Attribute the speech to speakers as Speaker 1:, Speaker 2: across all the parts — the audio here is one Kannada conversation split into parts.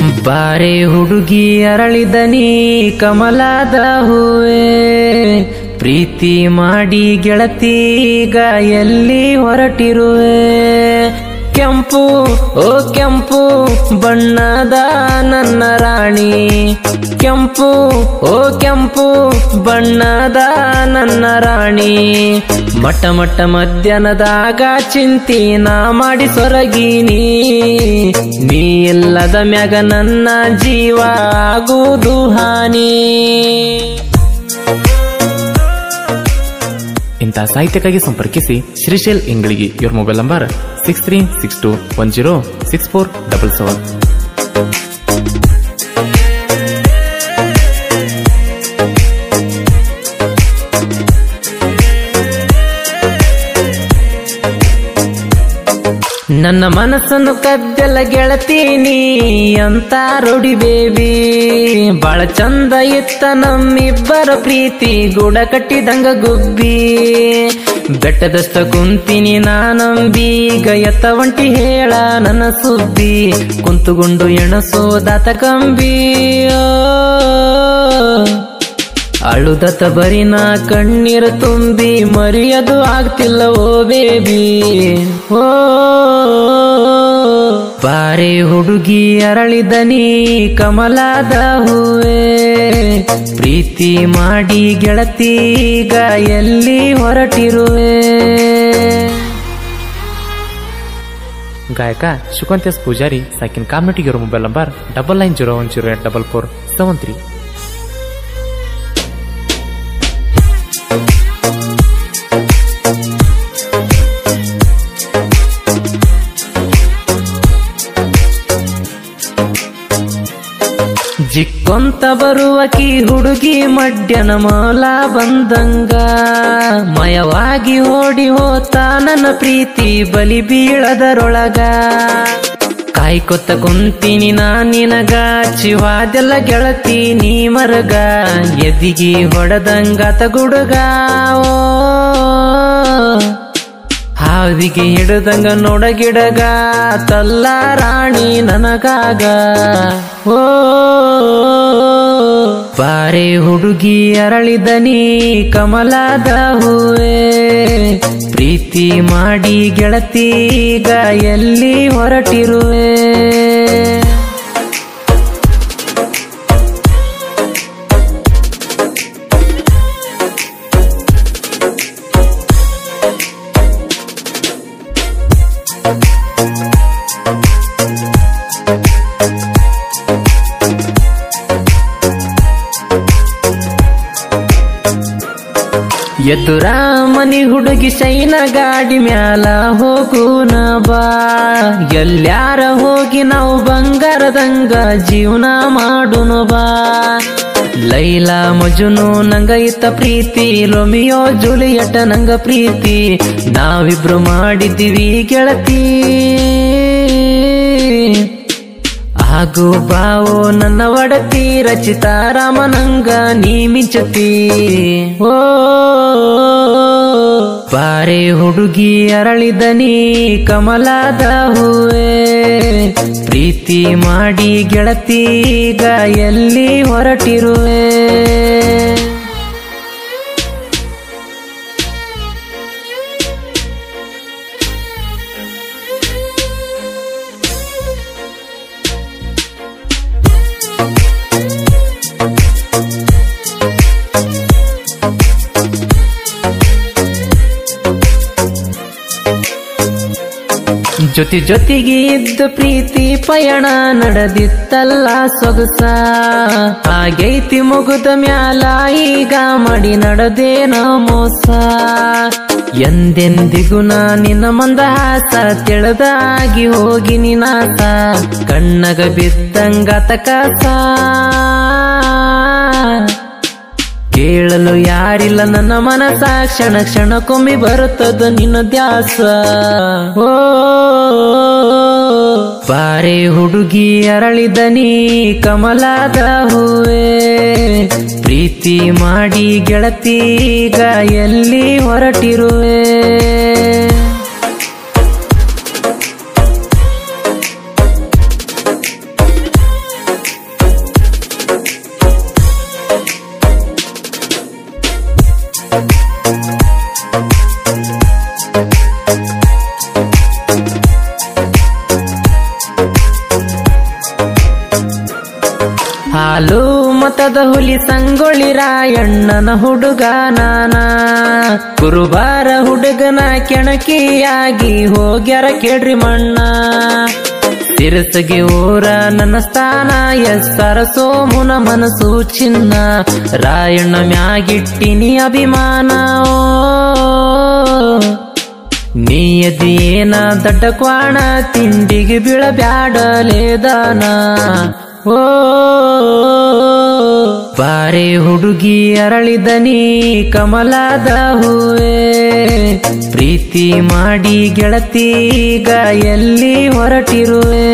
Speaker 1: ಬಾರೆ ಹುಡುಗಿ ಅರಳಿದನಿ ಕಮಲಾದ ಹೂವೇ ಪ್ರೀತಿ ಮಾಡಿ ಗೆಳತೀಗ ಎಲ್ಲಿ ಹೊರಟಿರುವೆ ಕೆಂಪು ಓ ಕೆಂಪು ಬಣ್ಣದ ನನ್ನ ರಾಣಿ ಕೆಂಪು ಓ ಕೆಂಪು ಬಣ್ಣದ ನನ್ನ ರಾಣಿ ಮಟ್ಟ ಮಟ್ಟ ಮಧ್ಯಾಹ್ನದಾಗ ಚಿಂತಿ ನಾ ಮಾಡಿ ಸೊರಗೀನಿ ನೀ ಇಲ್ಲದ ಮ್ಯಾಗ ನನ್ನ ಜೀವ ಆಗುವುದು ಹಾನಿ
Speaker 2: ಇಂಥ ಸಾಹಿತ್ಯಕ್ಕಾಗಿ ಸಂಪರ್ಕಿಸಿ ಶ್ರೀಶೈಲ್ ಇಂಗಳಿಗೆ ಇವ್ರ mobile number six three six two one zero six four double seven
Speaker 1: ನನ್ನ ಮನಸ್ಸನ್ನು ಕದ್ದೆಲ್ಲ ಗೆಳತೀನಿ ಅಂತ ರೋಡಿ ಬೇಬಿ ಬಾಳ ಚಂದ ಇತ್ತ ನಮ್ಮಿಬ್ಬರ ಪ್ರೀತಿ ಗೂಡ ಕಟ್ಟಿದಂಗ ಗುಬ್ಬಿ ಬೆಟ್ಟದಷ್ಟ ಕುಂತೀನಿ ನಾನಂಬಿ ಈಗ ಎತ್ತ ಒಂಟಿ ಹೇಳ ನನ್ನ ಸುದ್ದಿ ಕುಂತುಗುಂಡು ಎಣಸೋದಾತ ಕಂಬಿ ಓ. ಅಳುದತ ಬರಿ ನಾ ಕಣ್ಣೀರು ತುಂಬಿ ಮರಿಯದು ಆಗ್ತಿಲ್ಲ ಓ ಬೇಬಿ ಓ ಬಾರೆ ಹುಡುಗಿ ಅರಳಿದನಿ ಕಮಲಾದ ಹೂವೇ ಪ್ರೀತಿ ಮಾಡಿ ಗೆಳತೀಗ ಎಲ್ಲಿ ಹೊರಟಿರುವೆ
Speaker 2: ಗಾಯಕ ಶುಕಂತ್ ಎಸ್ ಪೂಜಾರಿ ಸಾಕಿನ್ ಕಾಮ್ನಟಿಗೆ ಇರೋ mobile number double nine zero one zero eight double four seven three
Speaker 1: ಜಿಕ್ಕೊಂತ ಬರುವಕಿ ಹುಡುಗಿ ಮಡ್ಯನ ಮೊಲ ಬಂದಂಗ ಮಯವಾಗಿ ಓಡಿ ಹೋತ ನನ್ನ ಪ್ರೀತಿ ಬಲಿ ಬೀಳದರೊಳಗ ಕಾಯ್ಕೊತ್ತ ಕುಂತೀನಿ ನಾ ನಿನಗ ಚಿವಾದೆಲ್ಲ ಗೆಳತಿ ನೀ ಮರಗ ಎದಿಗಿ ಹೊಡೆದಂಗಾತ ಗುಡುಗ ಓ ಹಾವಿಗೆ ಹಿಡದಂಗ ನೋಡಗಿಡಗ ತಲ್ಲ ರಾಣಿ ನನಗಾಗ ಓ ಬಾರೆ ಹುಡುಗಿ ಅರಳಿದನಿ ಕಮಲಾದ ಹೂವೇ ಪ್ರೀತಿ ಮಾಡಿ ಗೆಳತೀಗ ಎಲ್ಲಿ ಹೊರಟಿರುವೆ ಎದುರ ಮನಿ ಹುಡುಗಿ ಶೈನ ಗಾಡಿ ಮ್ಯಾಲ ಹೋಗುನ ಬಾ ಎಲ್ಲ್ಯಾರ ಹೋಗಿ ನಾವು ಬಂಗಾರದಂಗ ಜೀವನ ಮಾಡುನು ಬಾ ಲೈಲಾ ಮಜುನು ನಂಗ ಇತ್ತ ಪ್ರೀತಿ ಲೊಮಿಯೋ ಜೂಲಿಯಟ ನಂಗ ಪ್ರೀತಿ ನಾವಿಬ್ರು ಮಾಡಿದ್ದೀವಿ ಗೆಳತಿ ಆಗು ಬಾವೋ ನನ್ನ ಒಡತಿ ರಚಿತಾ ರಾಮನಂಗ ನೀ ಮಿಂಚತಿ ಓ ಬಾರೆ ಹುಡುಗಿ ಅರಳಿದನಿ ಕಮಲಾದ ಹೂವೇ ಪ್ರೀತಿ ಮಾಡಿ ಗೆಳತೀಗ ಎಲ್ಲಿ ಹೊರಟಿರುವೆ ಜೊತೆ ಜೊತೆಗೆ ಇದ್ದ ಪ್ರೀತಿ ಪಯಣ ನಡೆದಿತ್ತಲ್ಲ ಸೊಗಸ ಆಗೈತಿ ಮುಗುದ ಮ್ಯಾಲ ಈಗ ಮಾಡಿ ನಡೆದೇನ ಮೋಸ ಎಂದೆಂದಿಗೂ ನಾ ನಿನ್ನ ಮಂದಹಾಸ ತಿಳಿದಾಗಿ ಹೋಗಿ ನಿನಾಸ ಕಣ್ಣಗ ಬಿದ್ದಂಗಾತ ಕಸ ಕೇಳಲು ಯಾರಿಲ್ಲ ನನ್ನ ಮನಸ ಕ್ಷಣ ಕ್ಷಣಕ್ಕೊಮ್ಮೆ ಬರುತ್ತದ ನಿನ್ನ ದ್ಯಾಸ ಓ ಬಾರೆ ಹುಡುಗಿ ಅರಳಿದನಿ ಕಮಲಾದ ಹೂವೇ ಪ್ರೀತಿ ಮಾಡಿ ಗೆಳತೀಗ ಎಲ್ಲಿ ಹೊರಟಿರುವೆ ಹಾಲು ಮತದ ಹುಲಿ ಸಂಗೊಳ್ಳಿ ರಾಯಣ್ಣನ ಹುಡುಗ ನಾನ ಕುರುಬಾರ ಹುಡುಗನ ಕೆಣಕಿಯಾಗಿ ಹೋಗ್ಯಾರ ಕೇಳ್ರಿ ಮಣ್ಣ ತಿರಸಗೆ ಊರ ನನ್ನ ಸ್ಥಾನ ಎಸ್ಸರ ಸೋಮುನ ಮನಸ್ಸು ಚಿನ್ನ ರಾಯಣ್ಣ ಮ್ಯಾಗಿಟ್ಟಿನಿ ಅಭಿಮಾನ ಓ. ನೀಯದೇನ ದಡ್ಡ ಕ್ವಾಣ ತಿಂಡಿಗೆ ಬೀಳಬ್ಯಾಡಲೇ ದಾನ ಓ ಬಾರೆ ಹುಡುಗಿ ಅರಳಿದನಿ ಕಮಲಾದ ಹೂವೇ ಪ್ರೀತಿ ಮಾಡಿ ಗೆಳತೀಗ ಎಲ್ಲಿ ಹೊರಟಿರುವೆ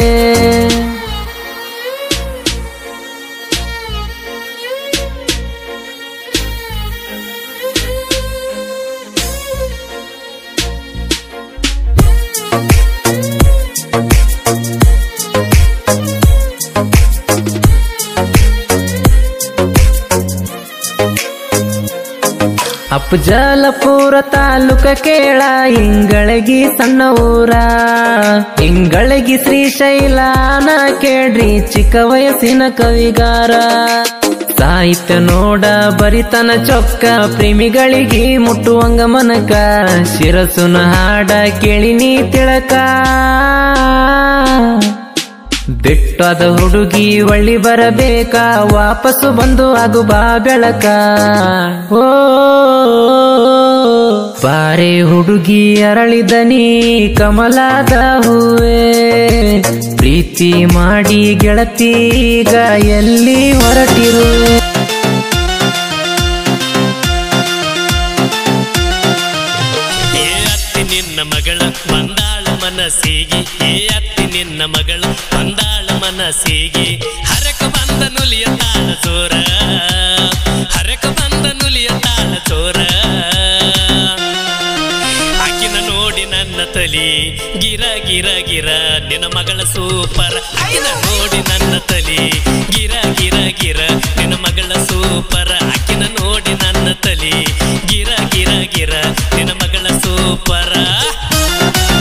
Speaker 1: ಅಪ್ಪಜಲಪುರ ತಾಲೂಕ ಕೇಳ ಇಂಗಳಗಿ ಸಣ್ಣ ಊರ ಇಂಗಳಗಿ ಶ್ರೀಶೈಲಾನ ಕೇಳ್ರಿ ಚಿಕ್ಕ ವಯಸ್ಸಿನ ಕವಿಗಾರ ಸಾಹಿತ್ಯ ನೋಡ ಬರಿತನ ಚೊಕ್ಕ ಪ್ರೇಮಿಗಳಿಗೆ ಮುಟ್ಟುವಂಗ ಮನಕ ಶಿರಸುನ ಹಾಡ ಕೇಳಿನಿ ತಿಳಕ ಬಿಟ್ಟದ ಹುಡುಗಿ ಒಳ್ಳಿ ಬರಬೇಕಾ ವಾಪಸ್ಸು ಬಂದು ಆಗು ಬಾ ಬೆಳಕ ಓ ಬಾರೆ ಹುಡುಗಿ ಅರಳಿದನಿ ಕಮಲಾದ ಹೂವೇ ಪ್ರೀತಿ ಮಾಡಿ ಗೆಳತೀಗ ಎಲ್ಲಿ ಹೊರಟಿರುವೆ
Speaker 3: ಏ ಅತ್ತಿ ನಿನ್ನ ಮಗಳ ಮಂದಾಳ ಮನಸ್ಸಿಗೆ ಏ ಅತ್ತಿ ನಿನ್ನ ಮಗಳ ಮಂದಾಳ ಮನಸ್ಸಿಗೆ ಹರಕ ಬಂದ ನುಲಿಯ ತಾಳ ಚೋರ ಹರಕ ಬಂದ ನುಲಿಯ ತಾಳ ಚೋರ ಆಕಿನ ನೋಡಿ ನನ್ನ ತಲಿ ಗಿರ ಗಿರ ಗಿರ ನಿನ್ನ ಮಗಳ ಸೂಪರ್ ಆಕಿನ ನೋಡಿ